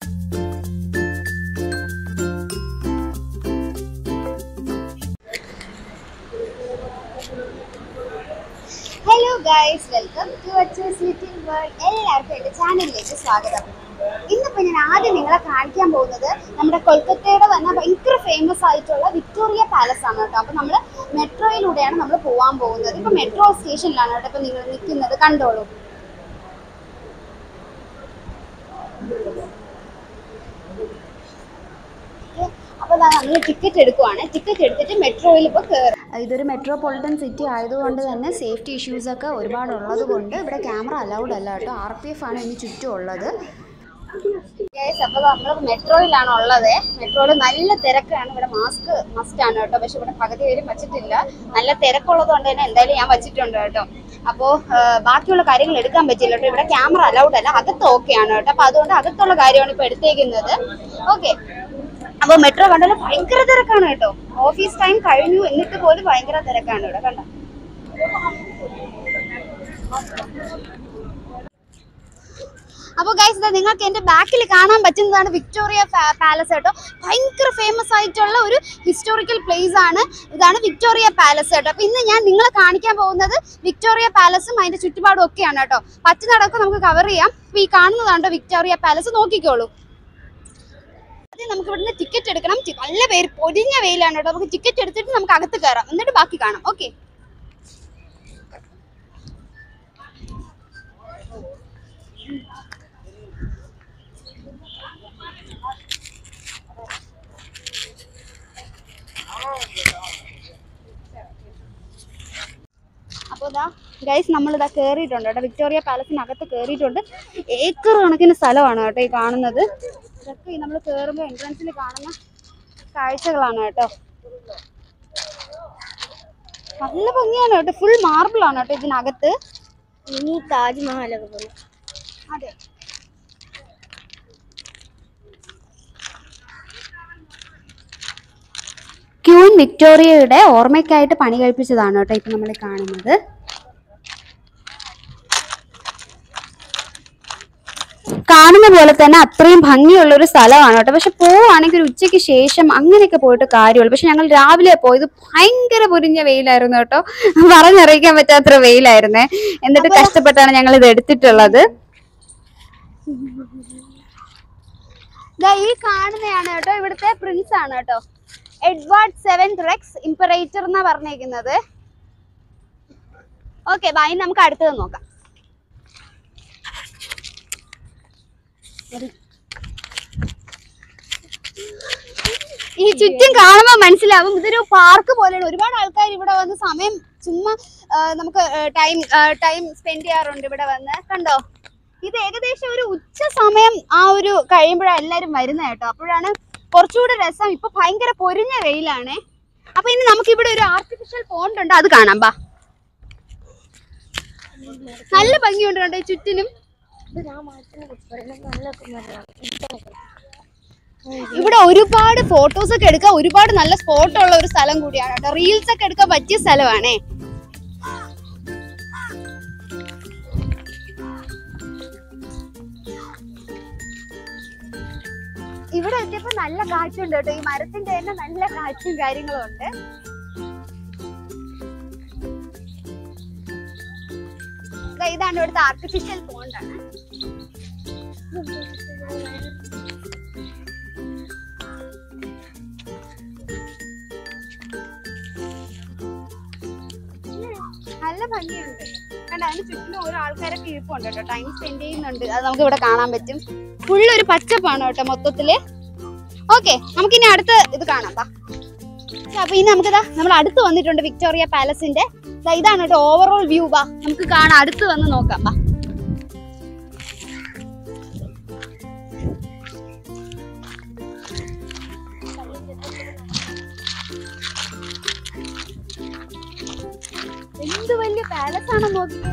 hello guys welcome to അച്ചേഴ്സ് little world എല്ലാവർക്കും എൻ്റെ ചാനലിലേക്ക് സ്വാഗതം ഇന്നിപ്പോൾ ഞാൻ ആദ്യം നിങ്ങളെ കാണിക്കാൻ പോകുന്നത് നമ്മുടെ കൊൽക്കത്തയുടെ തന്നെ ഭയങ്കര ഫേമസ് ആയിട്ടുള്ള വിക്ടോറിയ പാലസ് ആണ് കേട്ടോ അപ്പോൾ നമ്മൾ മെട്രോയിലൂടെയാണ് നമ്മൾ പോകാൻ പോകുന്നത് ഇപ്പോൾ മെട്രോ സ്റ്റേഷനിലാണ് കേട്ടോ ഇപ്പോൾ നിങ്ങൾ നിൽക്കുന്നത് കണ്ടോളൂ അപ്പോൾ നമ്മൾ ടിക്കറ്റ് എടുക്കുവാണ് ടിക്കറ്റ് എടുത്തിട്ട് മെട്രോയിൽ ഇപ്പോൾ കയറും ഇതൊരു മെട്രോപൊളിറ്റൻ സിറ്റി ആയതുകൊണ്ട് തന്നെ സേഫ്റ്റി ഇഷ്യൂസ് ഒക്കെ ഒരുപാട് ഉള്ളത് കൊണ്ട് ഇവിടെ ക്യാമറ അലൗഡ് അല്ല കേട്ടോ ആർ പി എഫ് ആണ് ഇതിന് ചുറ്റും ഉള്ളത് അപ്പോൾ നമ്മൾ മെട്രോയിലാണ് ഉള്ളത് മെട്രോയിൽ നല്ല തിരക്കാണ് ഇവിടെ മാസ്ക് മസ്റ്റ് ആണ് കേട്ടോ പക്ഷെ ഇവിടെ പകുതി പേരും വെച്ചിട്ടില്ല നല്ല തിരക്കുള്ളത് കൊണ്ട് തന്നെ എന്തായാലും ഞാൻ വെച്ചിട്ടുണ്ട് കേട്ടോ അപ്പോൾ ബാക്കിയുള്ള കാര്യങ്ങൾ എടുക്കാൻ പറ്റില്ല കേട്ടോ ഇവിടെ ക്യാമറ അലൗഡ് അല്ല അകത്ത് ഓക്കെ ആണ് കേട്ടോ അപ്പോൾ അതുകൊണ്ട് അകത്തുള്ള കാര്യമാണ് ഇപ്പോൾ എടുത്തേക്കുന്നത് ഓക്കെ അപ്പോൾ മെട്രോ കണ്ടാലും ഭയങ്കര തിരക്കാണ് കേട്ടോ ഓഫീസ് ടൈം കഴിഞ്ഞു എന്നിട്ട് പോലും ഭയങ്കര തിരക്കാണ് ഇവിടെ കണ്ടോ അപ്പോൾ ഗൈസ് നിങ്ങൾക്ക് എൻ്റെ ബാക്കിൽ കാണാൻ പറ്റുന്നതാണ് വിക്ടോറിയ പാലസ് കേട്ടോ ഭയങ്കര ഫേമസ് ആയിട്ടുള്ള ഒരു ഹിസ്റ്റോറിക്കൽ പ്ലേസ് ആണ് ഇതാണ് വിക്ടോറിയ പാലസ് കേട്ടോ അപ്പോൾ ഇന്ന് ഞാൻ നിങ്ങളെ കാണിക്കാൻ പോകുന്നത് വിക്ടോറിയ പാലസും അതിൻ്റെ ചുറ്റുപാടും ഒക്കെയാണ് കേട്ടോ പറ്റുന്നിടമൊക്കെ നമുക്ക് കവർ ചെയ്യാം അപ്പോൾ ഈ കാണുന്നതാണ് വിക്ടോറിയ പാലസ് നോക്കിക്കോളൂ ആദ്യം നമുക്ക് ഇവിടുന്ന് ടിക്കറ്റ് എടുക്കണം ടി- നല്ല പേര് പൊരിഞ്ഞ വെയിലാണ് കേട്ടോ നമുക്ക് ടിക്കറ്റ് എടുത്തിട്ട് നമുക്ക് അകത്ത് കയറാം എന്നിട്ട് ബാക്കി കാണാം ഓക്കെ അപ്പോൾ ഇതാ ഗൈസ് നമ്മളിതാ കയറിയിട്ടുണ്ട് കേട്ടോ വിക്ടോറിയ പാലസിനകത്ത് കയറിയിട്ടുണ്ട് ഏക്കർ കണക്കിന് സ്ഥലമാണ് കേട്ടോ ഈ കാണുന്നത് ഇതൊക്കെ നമ്മൾ കയറുമ്പോൾ എൻട്രൻസിൽ കാണുന്ന കാഴ്ചകളാണ് കേട്ടോ നല്ല ഭംഗിയാണ് കേട്ടോ ഫുൾ മാർബിൾ ആണ് കേട്ടോ ഇതിനകത്ത് ഇനി താജ്മഹലൊക്കെ പോലെ അതെ ക്യൂൻ വിക്ടോറിയയുടെ ഓർമ്മയ്ക്കായിട്ട് പണി കഴിപ്പിച്ചതാണ് കേട്ടോ ഇപ്പൊ നമ്മൾ കാണുന്നത് കാണുന്ന പോലെ തന്നെ അത്രയും ഭംഗിയുള്ള ഒരു സ്ഥലമാണ് കേട്ടോ പക്ഷെ പോവാണെങ്കിൽ ഒരു ഉച്ചയ്ക്ക് ശേഷം അങ്ങനെയൊക്കെ പോയിട്ട് കാര്യമുള്ളൂ പക്ഷെ ഞങ്ങൾ രാവിലെ പോയത് ഭയങ്കര പൊരിഞ്ഞ വെയിലായിരുന്നു കേട്ടോ പറഞ്ഞറിയിക്കാൻ പറ്റാത്ര വെയിലായിരുന്നേ എന്നിട്ട് കഷ്ടപ്പെട്ടാണ് ഞങ്ങൾ ഇത് എടുത്തിട്ടുള്ളത് ദാ ഈ കാണുന്നതാണ് കേട്ടോ ഇവിടുത്തെ പ്രിൻസ് ആണ് കേട്ടോ എഡ്വാർഡ് സെവൻ റെക്സ് ഇമ്പറേറ്റർ എന്നാ പറഞ്ഞേക്കുന്നത് ഓക്കെ ബായി നമുക്ക് അടുത്തത് നോക്കാം ഈ ചുറ്റും കാണുമ്പോൾ മനസ്സിലാവും ഇതൊരു പാർക്ക് പോലെയാണ് ഒരുപാട് ആൾക്കാർ ഇവിടെ വന്ന് സമയം ചുമ്മാ ആ, നമുക്ക് ടൈം ടൈം സ്പെൻഡ് ചെയ്യാറുണ്ട് ഇവിടെ വന്ന് കണ്ടോ ഇത് ഏകദേശം ഒരു ഉച്ച സമയം ആ ഒരു കഴിയുമ്പോഴാണ് എല്ലാവരും വരുന്നത് കേട്ടോ അപ്പോഴാണ് കുറച്ചുകൂടെ രസം ഇപ്പൊ ഭയങ്കര പൊരിഞ്ഞ വെയിലാണേ അപ്പൊ ഇനി നമുക്ക് ഇവിടെ ഒരു ആർട്ടിഫിഷ്യൽ പോണ്ട് ഉണ്ട് അത് കാണാം ബാ നല്ല ഭംഗിയുണ്ട് കേട്ടോ ഈ ചുറ്റിനും ഇത് ഞാൻ മാറ്റുന്ന കുട്ടികളെ നല്ല കുഞ്ഞാണ് ഇവിടെ ഒരുപാട് ഫോട്ടോസ് ഒക്കെ എടുക്കാൻ ഒരുപാട് നല്ല സ്പോട്ട് ഉള്ള ഒരു സ്ഥലം കൂടിയാണ് കേട്ടോ റീൽസ് ഒക്കെ എടുക്കാൻ പറ്റിയ സ്ഥലമാണേ ഇവിടെ എത്തിയപ്പോ നല്ല കാറ്റുണ്ട് കേട്ടോ ഈ മരത്തിന്റെ തന്നെ നല്ല കാറ്റും കാര്യങ്ങളും ഉണ്ട് ദാ ഇതാണ് ഇവിടുത്തെ ആർട്ടിഫിഷ്യൽ പോണ്ടാണ് നല്ല ഭംഗിയുണ്ട് കണ്ട അതിന് ചുറ്റിനും ഓരോ ആൾക്കാരൊക്കെ ഇരിപ്പുണ്ട് കേട്ടോ ടൈം സ്പെൻഡ് ചെയ്യുന്നുണ്ട് അത് നമുക്ക് ഇവിടെ കാണാൻ പറ്റും ഫുൾ ഒരു പച്ചപ്പാണ് കേട്ടോ മൊത്തത്തില് ഓക്കെ നമുക്കിനി അടുത്ത ഇത് കാണാം ബാ അപ്പൊ ഇനി നമുക്കിതാ നമ്മൾ അടുത്ത് വന്നിട്ടുണ്ട് വിക്ടോറിയ പാലസിന്റെ ദാ ഇതാണ് കേട്ടോ ഓവറോൾ വ്യൂ ബാ നമുക്ക് കാണാം അടുത്ത് വന്ന് നോക്കാം ബാ എന്ത് വലിയ പാലസ് ആണെന്ന് നോക്കിക്കേ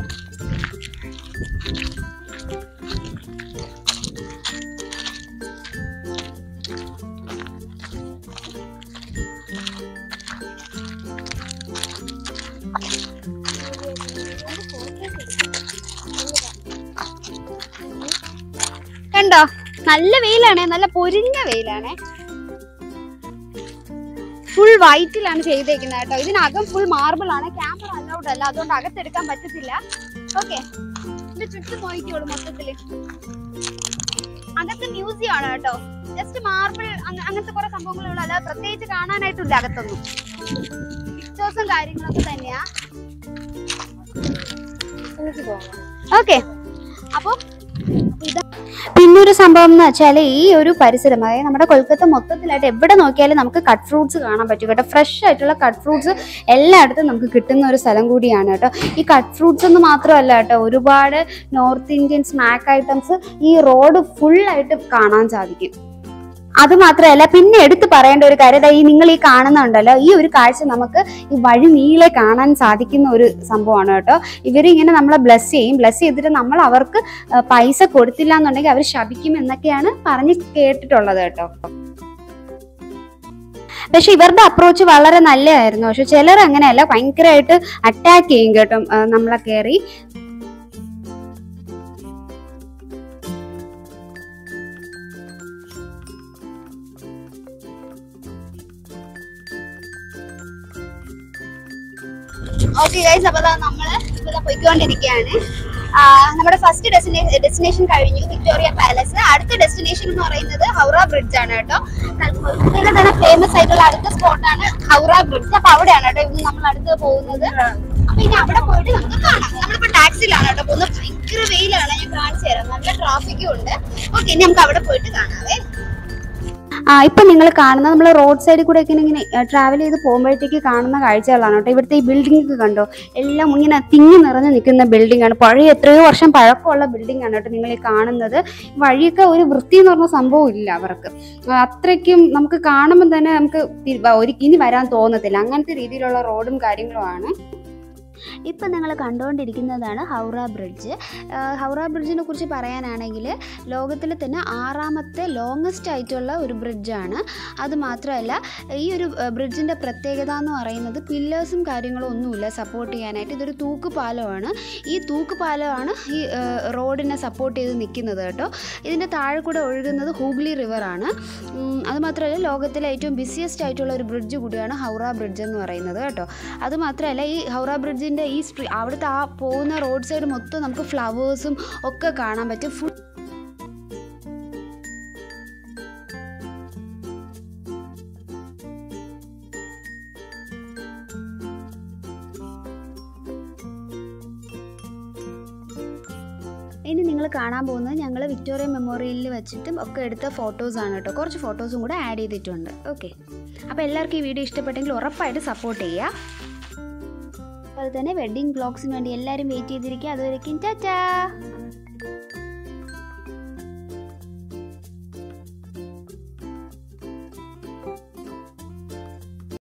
കണ്ടോ നല്ല വെയിലാണേ നല്ല പൊരിഞ്ഞ വെയിലാണേ ഫുൾ വൈറ്റിലാണ് ചെയ്തേക്കുന്നത് കേട്ടോ ഇതിനകം ഫുൾ മാർബിൾ ആണ് ക്യാമറ അലൗഡ് അല്ല അതുകൊണ്ട് അകത്തെടുക്കാൻ പറ്റത്തില്ല ഓക്കെ ഇത് ചുറ്റും നോക്കിയോളൂ മൊത്തത്തില് അകത്ത് മ്യൂസിയം ആണ് കേട്ടോ ജസ്റ്റ് മാർബിൾ അങ്ങനത്തെ കുറെ സംഭവങ്ങളുള്ള അല്ലാതെ പ്രത്യേകിച്ച് കാണാനായിട്ടില്ല അകത്തൊന്നും പിക്ചേഴ്സും കാര്യങ്ങളൊക്കെ തന്നെയാ എനിക്ക് പോകണം ഓക്കെ അപ്പോൾ പിന്നൊരു സംഭവം എന്ന് വെച്ചാൽ ഈ ഒരു പരിസരം അതായത് നമ്മുടെ കൊൽക്കത്ത മൊത്തത്തിലായിട്ട് എവിടെ നോക്കിയാലും നമുക്ക് കട്ട് ഫ്രൂട്ട്സ് കാണാൻ പറ്റും കേട്ടോ ഫ്രഷ് ആയിട്ടുള്ള കട്ട് ഫ്രൂട്ട്സ് എല്ലായിടത്തും നമുക്ക് കിട്ടുന്ന ഒരു സ്ഥലം കൂടിയാണ് കേട്ടോ ഈ കട്ട് ഫ്രൂട്ട്സ് എന്ന് മാത്രമല്ല കേട്ടോ ഒരുപാട് നോർത്ത് ഇന്ത്യൻ സ്നാക്ക് ഐറ്റംസ് ഈ റോഡ് ഫുൾ ആയിട്ട് കാണാൻ സാധിക്കും അത് മാത്രമല്ല പിന്നെ എടുത്തു പറയേണ്ട ഒരു കാര്യം ദാ ഈ നിങ്ങൾ ഈ കാണുന്നുണ്ടല്ലോ ഈ ഒരു കാഴ്ച നമുക്ക് ഈ വഴി നീളെ കാണാൻ സാധിക്കുന്ന ഒരു സംഭവമാണ് കേട്ടോ ഇവരിങ്ങനെ നമ്മളെ ബ്ലസ് ചെയ്യും ബ്ലസ് ചെയ്തിട്ട് നമ്മൾ അവർക്ക് ആ, പൈസ കൊടുത്തില്ല എന്നുണ്ടെങ്കിൽ അവർ ശപിക്കും എന്നൊക്കെയാണ് പറഞ്ഞ് കേട്ടിട്ടുള്ളത് കേട്ടോ പക്ഷെ ഇവരുടെ അപ്രോച്ച് വളരെ നല്ലതായിരുന്നു പക്ഷെ ചിലർ അങ്ങനെയല്ല ഭയങ്കരമായിട്ട് അറ്റാക്ക് ചെയ്യും കേട്ടോ ആ, നമ്മളെ കയറി ഓക്കെ ഗൈസ് അപ്പോൾ ദാ നമ്മള് ഇപ്പോൾ ദാ പോയിക്കൊണ്ടിരിക്കുകയാണ് ആ, നമ്മുടെ ഫസ്റ്റ് ഡെസ്റ്റിനേഷൻ ഡെസ്റ്റിനേഷൻ കഴിഞ്ഞു വിക്ടോറിയ പാലസ് അടുത്ത ഡെസ്റ്റിനേഷൻ എന്ന് പറയുന്നത് ഹൗറ ബ്രിഡ്ജ് ആണ് കേട്ടോ കൊൽക്കത്തയിലെ തന്നെ ഫേമസ് ആയിട്ടുള്ള അടുത്ത സ്പോട്ടാണ് ഹൗറ ബ്രിഡ്ജ് അപ്പൊ അവിടെയാണ് കേട്ടോ ഇന്ന് നമ്മൾ അടുത്ത് പോകുന്നത് അപ്പൊ ഇനി അവിടെ പോയിട്ട് നമുക്ക് കാണാം നമ്മളിപ്പോ ടാക്സിയിലാണ് കേട്ടോ പോകുന്നത് ഭയങ്കര വെയിലാണ് ഞാൻ കാണിച്ചു തരാം നല്ല ട്രാഫിക്കും ഉണ്ട് ഓക്കെ ഇനി നമുക്ക് അവിടെ പോയിട്ട് കാണാവേ ആ ഇപ്പൊ നിങ്ങൾ കാണുന്ന നമ്മൾ റോഡ് സൈഡിൽ കൂടെ ഒക്കെ ഇങ്ങനെ ട്രാവൽ ചെയ്ത് പോകുമ്പോഴത്തേക്ക് കാണുന്ന കാഴ്ചകളാണ് കേട്ടോ ഇവിടുത്തെ ഈ ബിൽഡിംഗ് ഒക്കെ കണ്ടോ എല്ലാം ഇങ്ങനെ തിങ്ങി നിറഞ്ഞു നിൽക്കുന്ന ബിൽഡിംഗ് ആണ് പഴയ എത്രയോ വർഷം പഴക്കമുള്ള ബിൽഡിംഗ് ആണ് കേട്ടോ നിങ്ങൾ ഈ കാണുന്നത് വഴിയൊക്കെ ഒരു വൃത്തി എന്ന് പറഞ്ഞ സംഭവം ഇല്ല അവർക്ക് ആ, അത്രയ്ക്കും നമുക്ക് കാണുമ്പോൾ തന്നെ നമുക്ക് തി- വ- ഒരു ഇനി വരാൻ തോന്നത്തില്ല അങ്ങനത്തെ രീതിയിലുള്ള റോഡും കാര്യങ്ങളുമാണ് ഇപ്പം നിങ്ങൾ കണ്ടുകൊണ്ടിരിക്കുന്നതാണ് ഹൗറ ബ്രിഡ്ജ് ആ, ഹൗറ ബ്രിഡ്ജിനെ കുറിച്ച് പറയാനാണെങ്കിൽ ലോകത്തിലെ തന്നെ ആറാമത്തെ ലോങ്ങസ്റ്റ് ആയിട്ടുള്ള ഒരു ബ്രിഡ്ജാണ് അത് മാത്രമല്ല ഈ ഒരു ബ്രിഡ്ജിൻ്റെ പ്രത്യേകത എന്ന് പറയുന്നത് പില്ലേഴ്സും കാര്യങ്ങളും ഒന്നുമില്ല സപ്പോർട്ട് ചെയ്യാനായിട്ട് ഇതൊരു തൂക്കുപാലമാണ് ഈ തൂക്കുപാലമാണ് ഈ ആ, റോഡിനെ സപ്പോർട്ട് ചെയ്ത് നിൽക്കുന്നത് കേട്ടോ ഇതിൻ്റെ താഴെ കൂടെ ഒഴുകുന്നത് ഹൂഗ്ലി റിവറാണ് ഉം, അത് മാത്രമല്ല ലോകത്തിലെ ഏറ്റവും ബിസിയസ്റ്റ് ആയിട്ടുള്ള ഒരു ബ്രിഡ്ജ് കൂടിയാണ് ഹൗറ ബ്രിഡ്ജ് എന്ന് പറയുന്നത് കേട്ടോ അത് മാത്രമല്ല ഈ ഹൗറ ബ്രിഡ്ജിൻ്റെ ഈ സ്ട്രീ അവിടുത്തെ ആ പോകുന്ന റോഡ് സൈഡ് മൊത്തം നമുക്ക് ഫ്ലവേഴ്സും ഒക്കെ കാണാൻ പറ്റും ഫുൾ ഇനി നിങ്ങൾ കാണാൻ പോകുന്നത് ഞങ്ങൾ വിക്ടോറിയ മെമ്മോറിയലിൽ വെച്ചിട്ടും ഒക്കെ എടുത്ത ഫോട്ടോസാണ് കേട്ടോ കുറച്ച് ഫോട്ടോസും കൂടെ ആഡ് ചെയ്തിട്ടുണ്ട് ഓക്കെ അപ്പോൾ എല്ലാവർക്കും ഈ വീഡിയോ ഇഷ്ടപ്പെട്ടെങ്കിൽ ഉറപ്പായിട്ട് സപ്പോർട്ട് ചെയ്യുക അതുപോലെ തന്നെ വെഡ്ഡിംഗ് ബ്ലോഗ്സിന് വേണ്ടി എല്ലാവരും വെയിറ്റ് ചെയ്തിരിക്കുക അതുവരേക്കും ചാച്ചാ